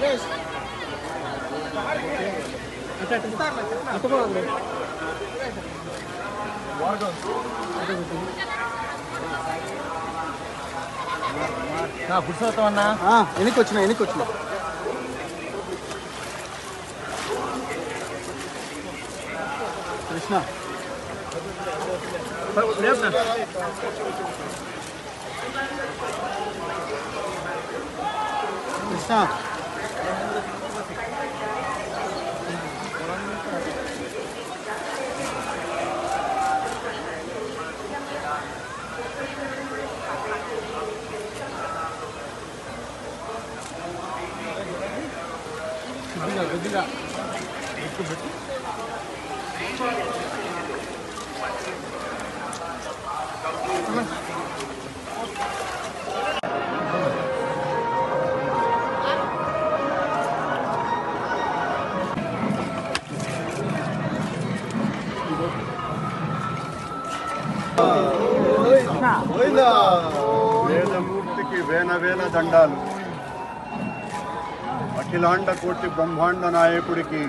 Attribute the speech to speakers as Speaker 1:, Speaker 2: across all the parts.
Speaker 1: పురుషోత్తం అన్నా
Speaker 2: వెనక్కి వచ్చిన వెనక్కి వచ్చిన కృష్ణ కృష్ణ కొద్దిగా కొద్దిగా
Speaker 3: వేదమూర్తికి వేల వేల దండాలు అఖిలాండ కోటి బ్రహ్మాండ నాయకుడికి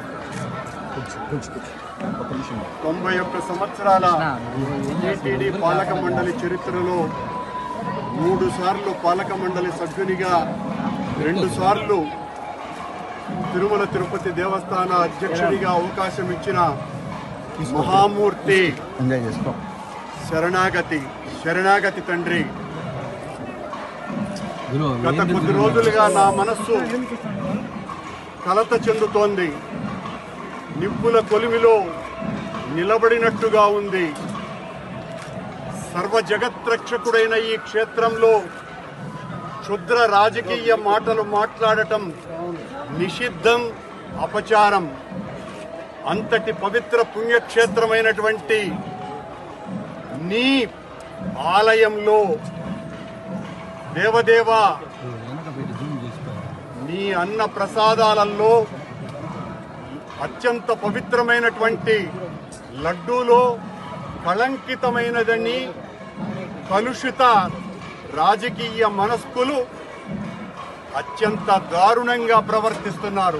Speaker 3: తొంభై ఒక్క సంవత్సరాల టీటీడీ పాలక మండలి చరిత్రలో మూడు సార్లు పాలక మండలి సభ్యునిగా రెండు సార్లు తిరుమల తిరుపతి దేవస్థాన అధ్యక్షుడిగా అవకాశం ఇచ్చిన మహామూర్తి
Speaker 2: ఎంజాయ్ చేసుకో
Speaker 3: శరణాగతి శరణాగతి తండ్రి గత కొద్ది రోజులుగా నా మనస్సు కలత చెందుతోంది నిప్పుల కొలిమిలో నిలబడినట్టుగా ఉంది సర్వ జగత్రక్షకుడైన ఈ క్షేత్రంలో క్షుద్ర రాజకీయ మాటలు మాట్లాడటం నిషిద్ధం అపచారం అంతటి పవిత్ర పుణ్యక్షేత్రమైనటువంటి నీ ఆలయంలో దేవదేవ నీ అన్న ప్రసాదాలలో అత్యంత పవిత్రమైనటువంటి లడ్డూలో కళంకితమైనదని కలుషిత రాజకీయ మనస్కులు అత్యంత దారుణంగా ప్రవర్తిస్తున్నారు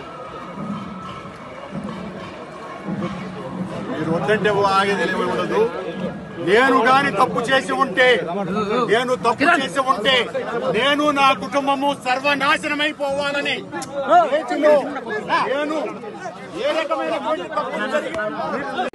Speaker 3: మీరు వద్దంటే ఆగేది ఉండదు నేను గాని తప్పు చేసి ఉంటే నేను తప్పు చేసి ఉంటే నేను నా కుటుంబము సర్వనాశనమైపోవాలని నేను ఏ రకమైనటువంటి తప్పు జరిగి-